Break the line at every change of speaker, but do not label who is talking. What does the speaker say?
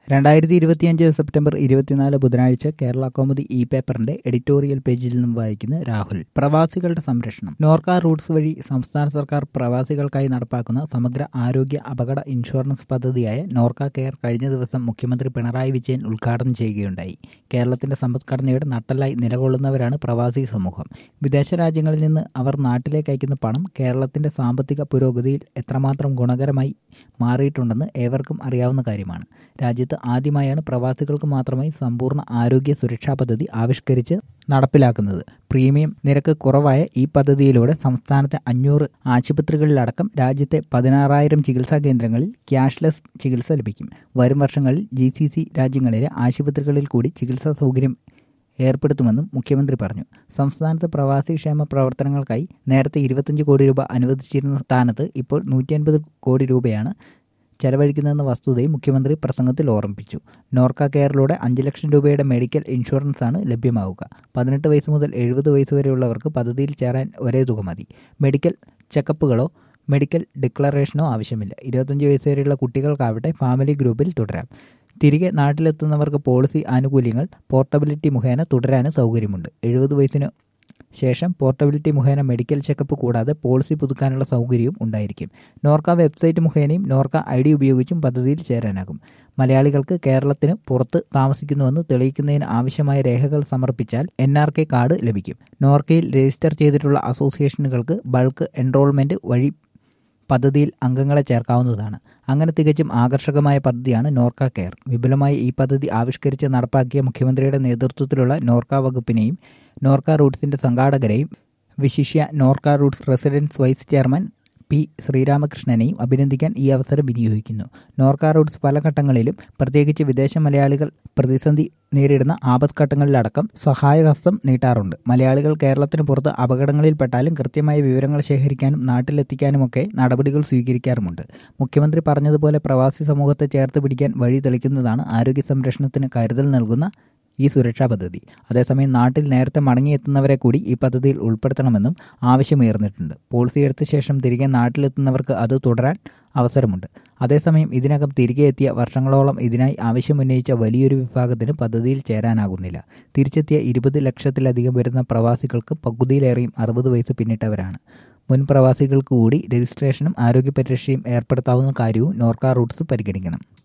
രണ്ടായിരത്തി ഇരുപത്തിയഞ്ച് സെപ്റ്റംബർ ഇരുപത്തിനാല് ബുധനാഴ്ച കേരള കൗമുദി ഇ പേപ്പറിന്റെ എഡിറ്റോറിയൽ പേജിൽ നിന്നും വായിക്കുന്ന രാഹുൽ പ്രവാസികളുടെ സംരക്ഷണം നോർക്ക റൂട്ട്സ് വഴി സംസ്ഥാന സർക്കാർ പ്രവാസികൾക്കായി നടപ്പാക്കുന്ന സമഗ്ര ആരോഗ്യ അപകട ഇൻഷുറൻസ് പദ്ധതിയായ നോർക്ക കെയർ കഴിഞ്ഞ ദിവസം മുഖ്യമന്ത്രി പിണറായി വിജയൻ ഉദ്ഘാടനം ചെയ്യുകയുണ്ടായി കേരളത്തിന്റെ സമ്പദ്ഘടനയുടെ നട്ടലായി നിലകൊള്ളുന്നവരാണ് പ്രവാസി സമൂഹം വിദേശ രാജ്യങ്ങളിൽ നിന്ന് അവർ നാട്ടിലേക്ക് അയക്കുന്ന പണം കേരളത്തിന്റെ സാമ്പത്തിക പുരോഗതിയിൽ എത്രമാത്രം ഗുണകരമായി മാറിയിട്ടുണ്ടെന്ന് ഏവർക്കും അറിയാവുന്ന കാര്യമാണ് രാജ്യത്ത് ആദ്യമായാണ് പ്രവാസികൾക്ക് മാത്രമായി സമ്പൂർണ്ണ ആരോഗ്യ സുരക്ഷാ പദ്ധതി ആവിഷ്കരിച്ച് നടപ്പിലാക്കുന്നത് പ്രീമിയം നിരക്ക് കുറവായ ഈ പദ്ധതിയിലൂടെ സംസ്ഥാനത്തെ അഞ്ഞൂറ് ആശുപത്രികളിലടക്കം രാജ്യത്തെ പതിനാറായിരം ചികിത്സാ കേന്ദ്രങ്ങളിൽ ക്യാഷ്ലെസ് ചികിത്സ ലഭിക്കും വരും വർഷങ്ങളിൽ ജി സി സി രാജ്യങ്ങളിലെ ആശുപത്രികളിൽ കൂടി ചികിത്സാ സൗകര്യം ഏർപ്പെടുത്തുമെന്നും മുഖ്യമന്ത്രി പറഞ്ഞു സംസ്ഥാനത്ത് പ്രവാസി ക്ഷേമ പ്രവർത്തനങ്ങൾക്കായി നേരത്തെ ഇരുപത്തഞ്ച് കോടി രൂപ അനുവദിച്ചിരുന്ന സ്ഥാനത്ത് ഇപ്പോൾ നൂറ്റി അൻപത് കോടി രൂപയാണ് ചെലവഴിക്കുന്നതെന്ന വസ്തുതയും മുഖ്യമന്ത്രി പ്രസംഗത്തിൽ ഓർമ്മിപ്പിച്ചു നോർക്ക കെയറിലൂടെ അഞ്ച് ലക്ഷം രൂപയുടെ മെഡിക്കൽ ഇൻഷുറൻസാണ് ലഭ്യമാവുക പതിനെട്ട് വയസ്സ് മുതൽ എഴുപത് വയസ്സ് വരെയുള്ളവർക്ക് പദ്ധതിയിൽ ചേരാൻ ഒരേ തുക മതി മെഡിക്കൽ ചെക്കപ്പുകളോ മെഡിക്കൽ ഡിക്ലറേഷനോ ആവശ്യമില്ല ഇരുപത്തഞ്ച് വയസ്സ് വരെയുള്ള കുട്ടികൾക്കാവട്ടെ ഫാമിലി ഗ്രൂപ്പിൽ തുടരാം തിരികെ നാട്ടിലെത്തുന്നവർക്ക് പോളിസി ആനുകൂല്യങ്ങൾ പോർട്ടബിലിറ്റി മുഖേന തുടരാനും സൗകര്യമുണ്ട് എഴുപത് വയസ്സിന് ശേഷം പോർട്ടബിലിറ്റി മുഖേന മെഡിക്കൽ ചെക്കപ്പ് കൂടാതെ പോളിസി പുതുക്കാനുള്ള സൗകര്യവും ഉണ്ടായിരിക്കും നോർക്ക വെബ്സൈറ്റ് മുഖേനയും നോർക്ക ഐ ഡി ഉപയോഗിച്ചും പദ്ധതിയിൽ ചേരാനാകും മലയാളികൾക്ക് കേരളത്തിന് പുറത്ത് താമസിക്കുന്നുവെന്ന് തെളിയിക്കുന്നതിന് ആവശ്യമായ രേഖകൾ സമർപ്പിച്ചാൽ എൻ ആർ കെ കാർഡ് ലഭിക്കും നോർക്കയിൽ രജിസ്റ്റർ ചെയ്തിട്ടുള്ള അസോസിയേഷനുകൾക്ക് ബൾക്ക് എൻറോൾമെന്റ് വഴി പദ്ധതിയിൽ അംഗങ്ങളെ ചേർക്കാവുന്നതാണ് അങ്ങനെ തികച്ചും ആകർഷകമായ പദ്ധതിയാണ് നോർക്ക കെയർ വിപുലമായി ഈ പദ്ധതി ആവിഷ്കരിച്ച് നടപ്പാക്കിയ മുഖ്യമന്ത്രിയുടെ നേതൃത്വത്തിലുള്ള നോർക്ക വകുപ്പിനെയും നോർക്ക റൂട്ട്സിന്റെ സംഘാടകരെയും വിശിഷ്യ Norka Roots residence vice chairman P ശ്രീരാമകൃഷ്ണനെയും അഭിനന്ദിക്കാൻ ഈ അവസരം വിനിയോഗിക്കുന്നു നോർക്ക റൂട്ട്സ് പല ഘട്ടങ്ങളിലും പ്രത്യേകിച്ച് വിദേശ മലയാളികൾ പ്രതിസന്ധി നേരിടുന്ന ആപത്ഘട്ടങ്ങളിലടക്കം സഹായഹസ്തം നീട്ടാറുണ്ട് മലയാളികൾ കേരളത്തിന് പുറത്ത് അപകടങ്ങളിൽപ്പെട്ടാലും കൃത്യമായ വിവരങ്ങൾ ശേഖരിക്കാനും നാട്ടിലെത്തിക്കാനുമൊക്കെ നടപടികൾ സ്വീകരിക്കാറുമുണ്ട് മുഖ്യമന്ത്രി പറഞ്ഞതുപോലെ പ്രവാസി സമൂഹത്തെ ചേർത്ത് പിടിക്കാൻ വഴി തെളിക്കുന്നതാണ് ആരോഗ്യ സംരക്ഷണത്തിന് കരുതൽ നൽകുന്ന ഈ സുരക്ഷാ പദ്ധതി അതേസമയം നാട്ടിൽ നേരത്തെ മടങ്ങിയെത്തുന്നവരെ കൂടി ഈ പദ്ധതിയിൽ ഉൾപ്പെടുത്തണമെന്നും ആവശ്യമുയർന്നിട്ടുണ്ട് പോളിസി എടുത്ത ശേഷം തിരികെ നാട്ടിലെത്തുന്നവർക്ക് അത് തുടരാൻ അവസരമുണ്ട് അതേസമയം ഇതിനകം തിരികെ എത്തിയ വർഷങ്ങളോളം ഇതിനായി ആവശ്യമുന്നയിച്ച വലിയൊരു വിഭാഗത്തിന് പദ്ധതിയിൽ ചേരാനാകുന്നില്ല തിരിച്ചെത്തിയ ഇരുപത് ലക്ഷത്തിലധികം വരുന്ന പ്രവാസികൾക്ക് പകുതിയിലേറെയും അറുപത് വയസ്സ് പിന്നിട്ടവരാണ് മുൻ പ്രവാസികൾക്ക് കൂടി രജിസ്ട്രേഷനും ആരോഗ്യ പരിരക്ഷയും ഏർപ്പെടുത്താവുന്ന കാര്യവും നോർക്ക റൂട്ട്സ് പരിഗണിക്കണം